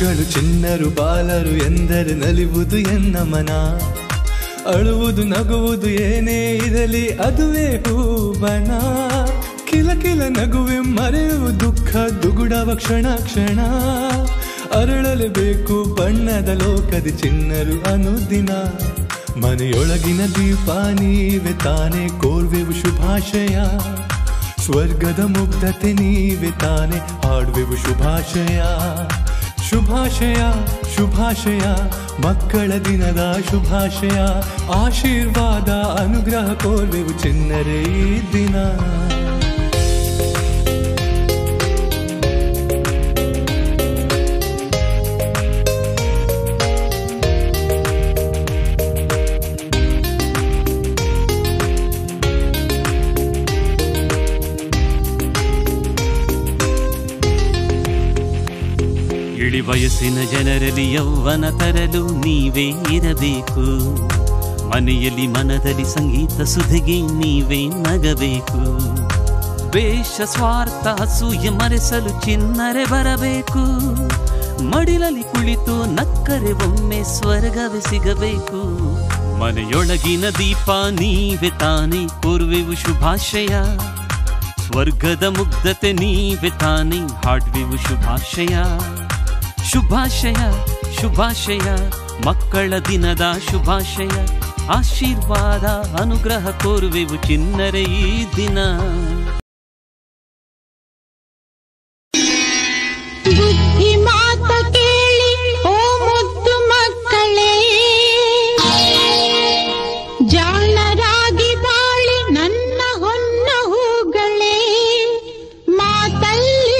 ಮಕ್ಕಳು ಚಿನ್ನರು ಬಾಲರು ಎಂದರೆ ನಲಿವುದು ಎನ್ನ ಮನ ಅಳುವುದು ನಗುವುದು ಏನೇ ಇರಲಿ ಅದುವೇ ಹೂಬನ ಕಿಲ ಕಿಲ ನಗುವೆ ಮರೆಯುವ ದುಃಖ ದುಗುಡವ ಕ್ಷಣ ಕ್ಷಣ ಅರಳಲೇಬೇಕು ಬಣ್ಣದ ಲೋಕದ ಚಿನ್ನರು ಅನುದಿನ ಮನೆಯೊಳಗಿನ ದೀಪ ನೀವೆ ತಾನೇ ಕೋರ್ವೆವು ಶುಭಾಶಯ ಸ್ವರ್ಗದ ಮುಗ್ಧತೆ ನೀವೆ ತಾನೆ ಹಾಡುವೆವು ಶುಭಾಶಯ ಶುಭಾಶಯ ಶುಭಾಶಯ ಮಕ್ಕಳ ದಿನದ ಶುಭಾಶಯ ಆಶೀರ್ವಾದ ಅನುಗ್ರಹ ಕೋರ್ವೆವು ಚಿನ್ನರೇ ಈ ದಿನ ಇಳಿ ವಯಸ್ಸಿನ ಜನರಲ್ಲಿ ಯೌವನ ತರಲು ನೀವೇ ಇರಬೇಕು ಮನೆಯಲ್ಲಿ ಮನದಲ್ಲಿ ಸಂಗೀತ ಸುಧಿಗೆ ನೀವೇ ನಗಬೇಕು ವೇಷ ಸ್ವಾರ್ಥ ಅಸೂಯೆ ಮರೆಸಲು ಚಿನ್ನರೆ ಬರಬೇಕು ಮಡಿಲಲ್ಲಿ ಕುಳಿತು ನಕ್ಕರೆ ಒಮ್ಮೆ ಸ್ವರ್ಗವೇ ಸಿಗಬೇಕು ಮನೆಯೊಳಗಿನ ದೀಪ ನೀವೆ ತಾನೇ ಕೋರುವೆವು ಶುಭಾಶಯ ಸ್ವರ್ಗದ ಮುಗ್ಧತೆ ನೀವೆ ತಾನೇ ಹಾಡುವೆವು ಶುಭಾಶಯ ಶುಭಾಶಯ ಶುಭಾಶಯ ಮಕ್ಕಳ ದಿನದ ಶುಭಾಶಯ ಆಶೀರ್ವಾದ ಅನುಗ್ರಹ ಕೋರುವೆವು ಚಿನ್ನರೆ ಈ ದಿನ ಬುದ್ಧಿ ಮಾತ ಕೇಳಿ ಓ ಮುದ್ದು ಮಕ್ಕಳೇ ಜಾಣರಾಗಿ ಬಾಳಿ ನನ್ನ ಹೊನ್ನ ಹೂಗಳೇ ಮಾತಲ್ಲಿ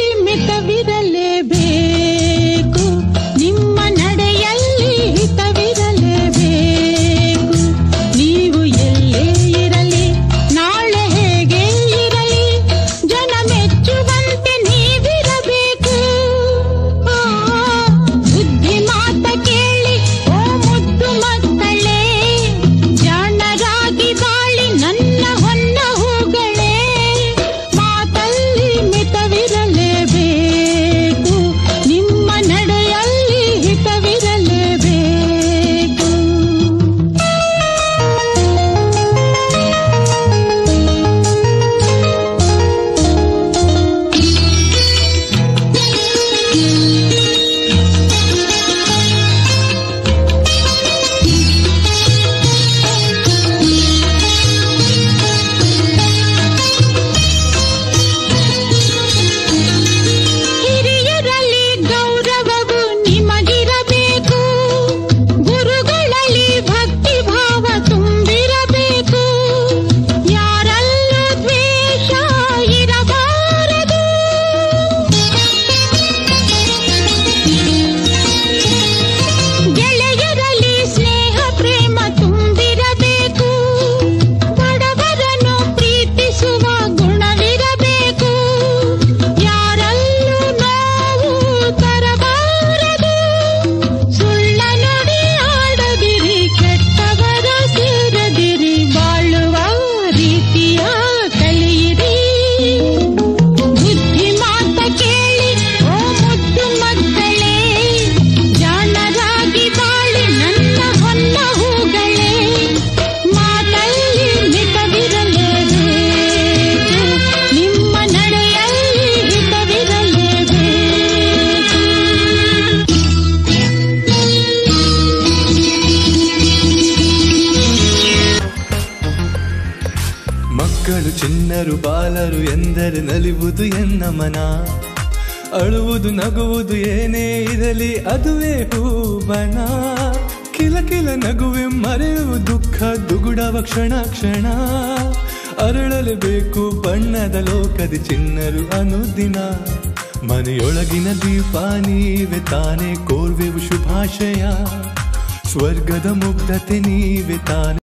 ಮಿತವಿರಲೇಬೇಕು ನಿಮ್ಮ ನಡೆಯಲ್ಲಿ ಹಿತವಿರಲೇಬೇಕು ನೀವು ಎಲ್ಲೇ ಇರಲಿ ನಾಳೆ ಹೇಗೆ ಇರಲಿ ಜನ ಮೆಚ್ಚುವಂತೆ ನೀವಿರಬೇಕು ಆ, ಬುದ್ಧಿ ಮಾತ ಕೇಳಿ ಓ ಮುದ್ದು ಮಕ್ಕಳೇ ಜಾಣರಾಗಿ ಬಾಳಿ ನನ್ನ ಹೊನ್ನ ಹೂಗಳೇ ಮಾತಲ್ಲಿ ಮಿತವಿರಲೇಬೇಕು ನಿಮ್ಮ ನಡೆಯಲ್ಲಿ ಹಿತವಿರಲೇಬೇಕು ಹಿರಿಯರಲ್ಲಿ ಗೌರವವು ನಿಮಗಿರಬೇಕು ಗುರುಗಳಲ್ಲಿ ಭಕ್ತಿ ಭಾವ ತುಂಬಿರಬೇಕು ಯಾರಲ್ಲೂ ದ್ವೇಷ ಇರಬಾರದು ಗೆಳೆಯರಲ್ಲಿ ಸ್ನೇಹ ಪ್ರೇಮ ತುಂಬಿರಬೇಕು ಬಡವರನ್ನು ಪ್ರೀತಿಸುವ ಗುಣವಿರಬೇಕು ಯಾರಲ್ಲೂ ನೋವು ತರಬಾರದು ಸುಳ್ಳ ನುಡಿ ಆಡದಿರಿ ಕೆಟ್ಟವರ ಸೇರದಿರಿ ಬಾಳುವ ರೀತಿಯ ಕಲಿಯಿರಿ ಬುದ್ಧಿ ಮಾತ ಕೇಳಿ ಓ ಮುದ್ದು ಮಕ್ಕಳೇ ಜಾಣರಾಗಿ ಬಾಳಿ ನನ್ನ ಹೊನ್ನ ಹೂಗಳೇ ಮಾತಲ್ಲಿ ಮಿತವಿರಲೇಬೇಕು ನಿಮ್ಮ ನಡೆಯಲ್ಲಿ ಹಿತವಿರಲೇಬೇಕು ಮಕ್ಕಳು ಚಿನ್ನರು ಬಾಲರು ಎಂದರೆ ನಲಿವುದು ಎನ್ನ ಮನ ಅಳುವುದು ನಗುವುದು ಏನೇ ಇರಲಿ ಅದುವೇ ಹೂಬನ ಕಿಲ ಕಿಲ ನಗುವೆ ಮರೆಯುವ ದುಃಖ ದುಗುಡವ ಕ್ಷಣ ಕ್ಷಣ ಅರಳಲೇಬೇಕು ಬಣ್ಣದ ಲೋಕದ ಚಿನ್ನರು ಅನುದಿನ ಮನೆಯೊಳಗಿನ ದೀಪ ನೀವೆ ತಾನೇ ಕೋರ್ವೆವು ಶುಭಾಶಯ ಸ್ವರ್ಗದ ಮುಗ್ಧತೆ ನೀವೆ ತಾನೇ